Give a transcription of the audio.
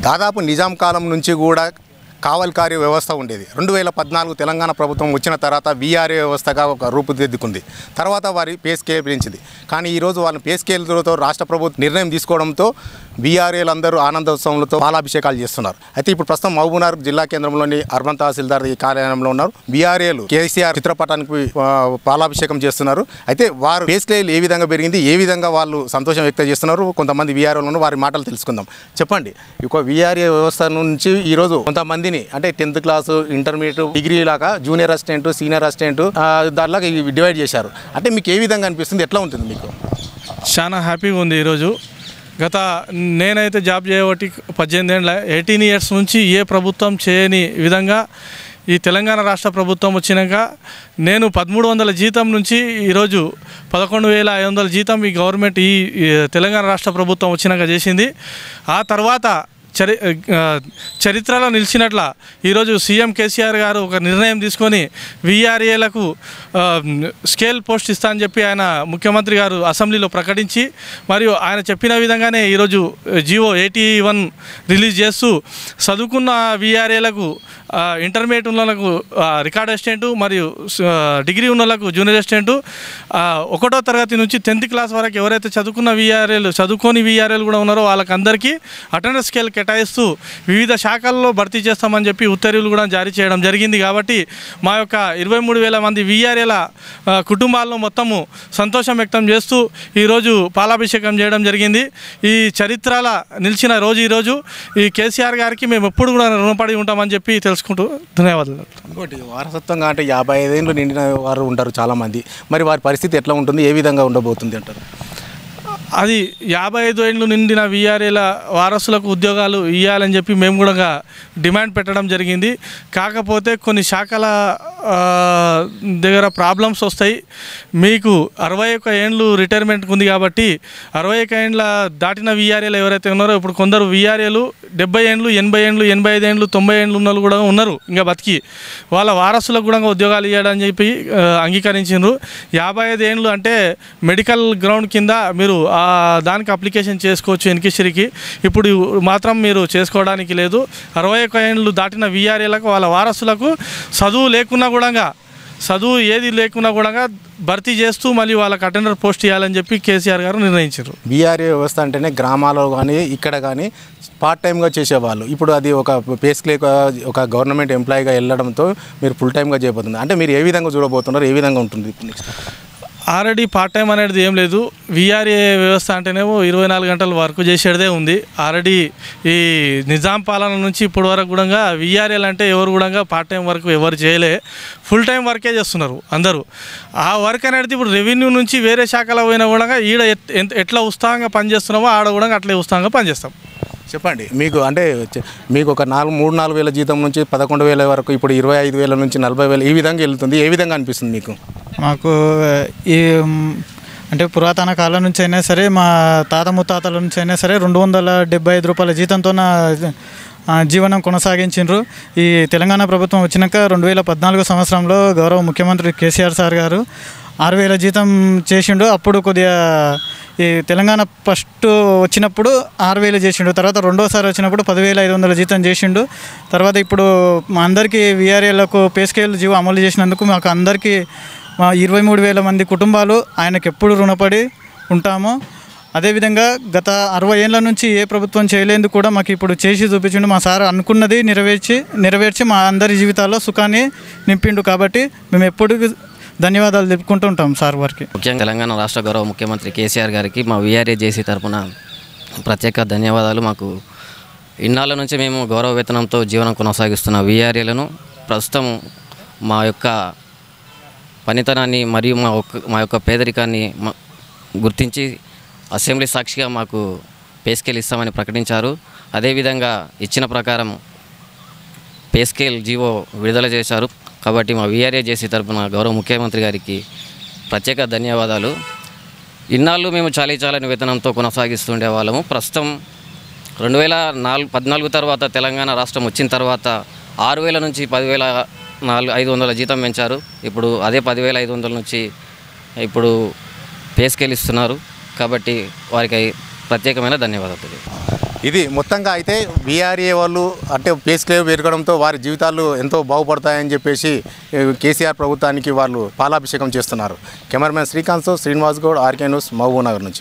దాదాపు నిజాం కాలం నుంచి కూడా కావల్కారి వ్యవస్థ ఉండేది రెండు వేల పద్నాలుగు తెలంగాణ ప్రభుత్వం వచ్చిన తర్వాత వీఆర్ఏ వ్యవస్థగా ఒక రూపుదిద్దుకుంది తర్వాత వారి పే స్కేల్ పెంచింది కానీ ఈరోజు వాళ్ళని పే స్కేల్తో రాష్ట్ర ప్రభుత్వం నిర్ణయం తీసుకోవడంతో వీఆర్ఏలు అందరూ ఆనందోత్సవంతో పాలాభిషేకాలు చేస్తున్నారు అయితే ఇప్పుడు ప్రస్తుతం మహబూబ్నగర్ జిల్లా కేంద్రంలోని అర్బన్ తహసీల్దార్ ఈ కార్యాలయంలో ఉన్నారు వీఆర్ఏలు కేసీఆర్ చిత్రపటానికి ఆ, పాలాభిషేకం చేస్తున్నారు అయితే వారు పే స్కేల్ ఏ విధంగా పెరిగింది ఏ విధంగా వాళ్ళు సంతోషం వ్యక్తం చేస్తున్నారు కొంతమంది వీఆర్ఏలను వారి మాటలు తెలుసుకుందాం చెప్పండి ఒక వీఆర్ఏ వ్యవస్థ నుంచి ఈరోజు కొంతమందిని అంటే టెన్త్ క్లాస్ ఇంటర్మీడియట్ డిగ్రీ లాగా జూనియర్ అసిస్టెంట్ సీనియర్ అసిస్టెంట్ దానిలాగా ఇవి డివైడ్ చేశారు అంటే మీకు ఏ విధంగా అనిపిస్తుంది ఎట్లా ఉంటుంది మీకు చాలా హ్యాపీగా ఉంది ఈరోజు గత నేనైతే జాబ్ చేయబట్టి పద్దెనిమిది ఏళ్ళ ఎయిటీన్ ఇయర్స్ నుంచి ఏ ప్రభుత్వం చేయని విధంగా ఈ తెలంగాణ రాష్ట్ర ప్రభుత్వం వచ్చినాక నేను పదమూడు వందల జీతం నుంచి ఈరోజు పదకొండు వేల ఐదు వందల జీతం ఈ గవర్నమెంట్ ఈ ఈ తెలంగాణ రాష్ట్ర ప్రభుత్వం వచ్చినాక చేసింది ఆ తర్వాత చరి ఆ, చరిత్రలో నిలిచినట్ల ఈరోజు సీఎం కేసీఆర్ గారు ఒక నిర్ణయం తీసుకొని విఆర్ఏలకు స్కేల్ పోస్ట్ ఇస్తా అని చెప్పి ఆయన ముఖ్యమంత్రి గారు అసెంబ్లీలో ప్రకటించి మరియు ఆయన చెప్పిన విధంగానే ఈరోజు జియో ఎయిటీ వన్ రిలీజ్ చేస్తూ చదువుకున్న విఆర్ఏలకు ఇంటర్మీడియట్ ఉన్న వాళ్ళకు రికార్డ్ అసిస్టెంట్ మరియు ఆ, డిగ్రీ ఉన్న వాళ్ళకు జూనియర్ అసిస్టెంట్ ఆ, ఒకటో తరగతి నుంచి టెన్త్ క్లాస్ వరకు ఎవరైతే చదువుకున్న విఆర్ఏలు చదువుకోని విఆర్ఏలు కూడా ఉన్నారో వాళ్ళకందరికీ అటెండెన్స్ స్కేల్ కేటాయిస్తూ వివిధ శాఖల్లో భర్తీ చేస్తామని చెప్పి ఉత్తర్వులు కూడా జారీ చేయడం జరిగింది కాబట్టి మా యొక్క ఇరవై మూడు వేల మంది విఆర్ఏల కుటుంబాల్లో మొత్తము సంతోషం వ్యక్తం చేస్తూ ఈరోజు పాలాభిషేకం చేయడం జరిగింది ఈ చరిత్రల నిలిచిన రోజు ఈరోజు ఈ కేసీఆర్ గారికి మేము ఎప్పుడు కూడా రుణపడి ఉంటామని చెప్పి తెలుసుకుంటూ ధన్యవాదాలు ఇంకోటి వారసత్వంగా అంటే యాభై ఐదేళ్ళు నిండిన వారు ఉంటారు చాలామంది మరి వారి పరిస్థితి ఎట్లా ఉంటుంది ఏ విధంగా ఉండబోతుంది అంటారు అది యాభై ఐదు ఏళ్ళు నిండిన విఆర్ఏల వారసులకు ఉద్యోగాలు ఇవ్వాలని చెప్పి మేము కూడా డిమాండ్ పెట్టడం జరిగింది కాకపోతే కొన్ని శాఖల ఆ, దగ్గర ప్రాబ్లమ్స్ వస్తాయి మీకు అరవై ఒక్క ఏండ్లు రిటైర్మెంట్ ఉంది కాబట్టి అరవై ఒక్క ఏండ్ల దాటిన విఆర్ఏలు ఎవరైతే ఉన్నారో ఇప్పుడు కొందరు విఆర్ఏలు డెబ్బై ఏండ్లు ఎనభై ఏండ్లు ఎనభై ఐదు ఏండ్లు తొంభై ఏండ్లు ఉన్న వాళ్ళు కూడా ఉన్నారు ఇంకా బతికి వాళ్ళ వారసులకు కూడా ఉద్యోగాలు ఇవ్వడానికి చెప్పి ఆ, అంగీకరించిండ్రు యాభై ఐదు ఏండ్లు అంటే మెడికల్ గ్రౌండ్ కింద మీరు ఆ దానికి అప్లికేషన్ చేసుకోవచ్చు ఎన్కిషరికి ఇప్పుడు మాత్రం మీరు చేసుకోవడానికి లేదు అరవై ఒక్క ఏండ్లు దాటిన విఆర్ఏలకు వాళ్ళ వారసులకు చదువు లేకున్నా కూడా చదువు ఏది లేకున్నా కూడా భర్తీ చేస్తూ మళ్ళీ వాళ్ళకి అటెండర్ పోస్ట్ ఇవ్వాలని చెప్పి కేసీఆర్ గారు నిర్ణయించారు బీఆర్ఏ వ్యవస్థ అంటేనే గ్రామాల్లో కానీ ఇక్కడ కానీ పార్ట్ టైంగా చేసేవాళ్ళు ఇప్పుడు అది ఒక పేస్క్లే ఒక గవర్నమెంట్ ఎంప్లాయీగా వెళ్ళడంతో మీరు ఫుల్ టైంగా చేయబోతుంది అంటే మీరు ఏ విధంగా చూడబోతున్నారు ఏ విధంగా ఉంటుంది ఇప్పుడు నెక్స్ట్ ఆల్రెడీ పార్ట్ టైం అనేది ఏం లేదు విఆర్ఏ వ్యవస్థ అంటేనేమో ఇరవై నాలుగు గంటలు వర్క్ చేసేదే ఉంది ఆల్రెడీ ఈ నిజాం పాలన నుంచి ఇప్పటి వరకు కూడా విఆర్ఏలు అంటే ఎవరు కూడా పార్ట్ టైం వర్క్ ఎవరు చేయలే ఫుల్ టైం వర్కే చేస్తున్నారు అందరూ ఆ వర్క్ అనేది ఇప్పుడు రెవెన్యూ నుంచి వేరే శాఖలో పోయినా కూడా ఈడ ఎట్- ఎంత- ఎట్లా ఉత్సాహంగా పనిచేస్తున్నామో ఆడ కూడా అట్లే ఉత్సాహంగా పనిచేస్తాం చెప్పండి మీకు అంటే చె- మీకు ఒక నాలుగు మూడు నాలుగు వేల జీతం నుంచి పదకొండు వేల వరకు ఇప్పుడు ఇరవై ఐదు వేల నుంచి నలభై వేల ఈ విధంగా వెళ్తుంది ఏ విధంగా అనిపిస్తుంది మీకు మాకు ఈ మ్, అంటే పురాతన కాలం నుంచి అయినా సరే మా తాత ముత్తాతల నుంచి అయినా సరే రెండు వందల డెబ్బై ఐదు రూపాయల జీతంతో జీవనం కొనసాగించిండ్రు ఈ తెలంగాణ ప్రభుత్వం వచ్చినాక రెండు వేల పద్నాలుగు సంవత్సరంలో గౌరవ ముఖ్యమంత్రి కేసీఆర్ సార్ గారు ఆరు వేల జీతం చేసిండు అప్పుడు కొద్దిగా ఈ తెలంగాణ ఫస్ట్ వచ్చినప్పుడు ఆరు వేలు చేసిండు తర్వాత రెండోసారి వచ్చినప్పుడు పదివేల ఐదు వందల జీతం చేసిండు తర్వాత ఇప్పుడు మా అందరికీ విఆర్ఏలకు పే స్కేల్ జీవో అమలు చేసినందుకు మాకు అందరికీ మా ఇరవై మూడు వేల మంది కుటుంబాలు ఆయనకు ఎప్పుడు రుణపడి ఉంటాము అదేవిధంగా గత అరవై ఏళ్ళ నుంచి ఏ ప్రభుత్వం చేయలేందుకు కూడా మాకు ఇప్పుడు చేసి చూపించిండు మా సార్ అనుకున్నది నెరవేర్చి నెరవేర్చి మా అందరి జీవితాల్లో సుఖాన్ని నింపిండు కాబట్టి మేము ఎప్పుడు ధన్యవాదాలు తెలుపుకుంటూ ఉంటాం సార్ వారికి ముఖ్యంగా తెలంగాణ రాష్ట్ర గౌరవ ముఖ్యమంత్రి కేసీఆర్ గారికి మా వీఆర్ఏ జేసీ తరపున ప్రత్యేక ధన్యవాదాలు మాకు ఇన్నాళ్ళ నుంచి మేము గౌరవ వేతనంతో జీవనం కొనసాగిస్తున్న వీఆర్ఏలను ప్రస్తుతం మా యొక్క పనితనాన్ని మరియు మా ఒక్క మా యొక్క పేదరికాన్ని మ- గుర్తించి అసెంబ్లీ సాక్షిగా మాకు పే స్కేల్ ఇస్తామని ప్రకటించారు అదేవిధంగా ఇచ్చిన ప్రకారం పే స్కేల్ జీవో విడుదల చేశారు కాబట్టి మా వీఆర్ఏ జేసీ తరపున గౌరవ ముఖ్యమంత్రి గారికి ప్రత్యేక ధన్యవాదాలు ఇన్నాళ్ళు మేము చాలీ చాలని వేతనంతో కొనసాగిస్తుండే వాళ్ళము ప్రస్తుతం రెండు వేల నాలుగు పద్నాలుగు తర్వాత తెలంగాణ రాష్ట్రం వచ్చిన తర్వాత ఆరు వేల నుంచి పదివేల నాలుగు ఐదు వందల జీతం పెంచారు ఇప్పుడు అదే పదివేల ఐదు వందల నుంచి ఇప్పుడు పే స్కేల్ ఇస్తున్నారు కాబట్టి వారికి ప్రత్యేకమైన ధన్యవాదాలు తెలియజేస్తున్నాను. ఇది మొత్తంగా అయితే బీఆర్ఏ వాళ్ళు అంటే పే స్కేల్ పెరగడంతో వారి జీవితాలు ఎంతో బాగుపడతాయని చెప్పేసి ఏ, కేసీఆర్ ప్రభుత్వానికి వాళ్ళు పాలాభిషేకం చేస్తున్నారు cameraman Srikanth Srinivas Goud RK News Mahabub Nagar నుంచి